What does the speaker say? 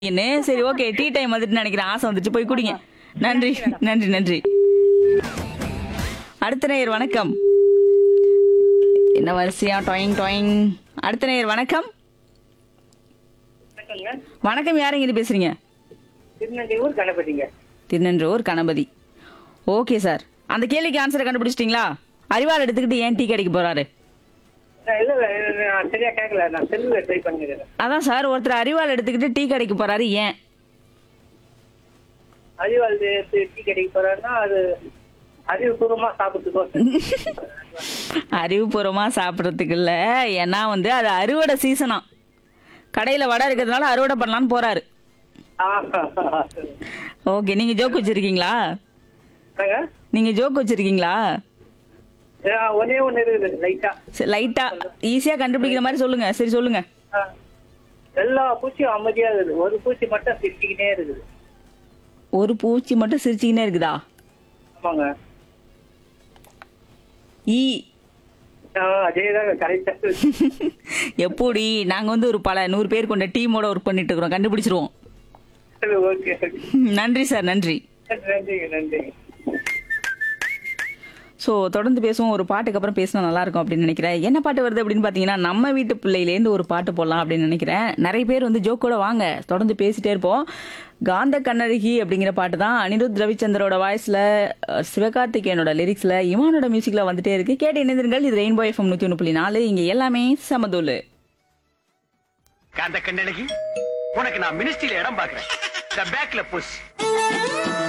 என்ன சரி okay tea time வந்துட்டு நினைக்கிறேன் ஆசை வந்துட்டு போய் குடிங்க நன்றி நன்றி நன்றி அடுத்த நேயர் வணக்கம் என்ன வரிசையா டொயிங் டொயிங் அடுத்த நேயர் வணக்கம் வணக்கங்க வணக்கம் யாருங்க இது பேசுறீங்க திருநெல்வேலூர் கணபதிங்க திருநன்றூர் கணபதி ஓகே சார் அந்த கேள்விக்கு ஆன்சரை கண்டுபிடிச்சிட்டிங்களா அறிவாள் எடுத்துக்கிட்டு ஏன் டீ கடைக்கு போறாரு நான் இல்ல இல்ல, நான் சரியா கேட்கல நான் செல்லுல ட்ரை பண்ணிக்கிறேன் அதான் சார் ஒருத்தர் அறிவாள் எடுத்துக்கிட்டு டீ கடைக்கு போறாரு ஏன் அறிவாள் டீ கடைக்கு போறாருன்னா அது அறிவுபூர்வமா சாப்பிட்டுக்கோ அறிவுபூர்வமா சாப்பிட்றதுக்கு இல்ல ஏன்னா வந்து அது அறுவடை சீசனா கடையில வடை இருக்கிறதுனால அறுவடை பண்ணலான்னு போறாரு ஓகே நீங்க ஜோக் வச்சிருக்கீங்களா நீங்க ஜோக் வச்சிருக்கீங்களா ஒன்னே ஒண்ணு இருக்குது லைட்டா சரி, லைட்டா ஈஸியா கண்டுபிடிக்கிற மாதிரி சொல்லுங்க சரி சொல்லுங்க எல்லா பூச்சியும் அமைதியா இருக்குது ஒரு பூச்சி மட்டும் சிரிச்சுக்கிட்டே இருக்குது ஒரு பூச்சி மட்டும் சிரிச்சுக்கினே இருக்குதா ஆமாங்க ஈ அதேதாங்க கரெக்டா எப்படி நாங்க வந்து ஒரு பல நூறு பேர் கொண்ட டீமோட ஒர்க் பண்ணிட்டு இருக்கிறோம் கண்டுபிடிச்சிருவோம் ஓகே நன்றி சார் நன்றி நன்றி நன்றி ஸோ தொடர்ந்து பேசுவோம் ஒரு பாட்டுக்கு அப்புறம் பேசினா நல்லா இருக்கும் அப்படின்னு நினைக்கிறேன் என்ன பாட்டு வருது அப்படின்னு பார்த்தீங்கன்னா நம்ம வீட்டு பிள்ளையிலேருந்து ஒரு பாட்டு போடலாம் அப்படின்னு நினைக்கிறேன் நிறைய பேர் வந்து ஜோக்கோட வாங்க தொடர்ந்து பேசிட்டே இருப்போம் காந்த கண்ணழகி அப்படிங்கிற பாட்டு தான் அனிருத் ரவிச்சந்திரோட வாய்ஸ்ல அஹ், சிவகார்த்திகேயனோட லிரிக்ஸ்ல இமானோட மியூசிக்ல வந்துட்டே இருக்கு கேட்டு இணைந்திருங்கள் இது ரெயின்போ எஃப்எம் நூத்தி ஒன்று புள்ளி நாலு இங்க எல்லாமே சமதூலு காந்த கண்ணழகி உனக்கு நான் மினிஸ்ட்ரியில இடம் பாக்குறேன் பேக்ல புஷ்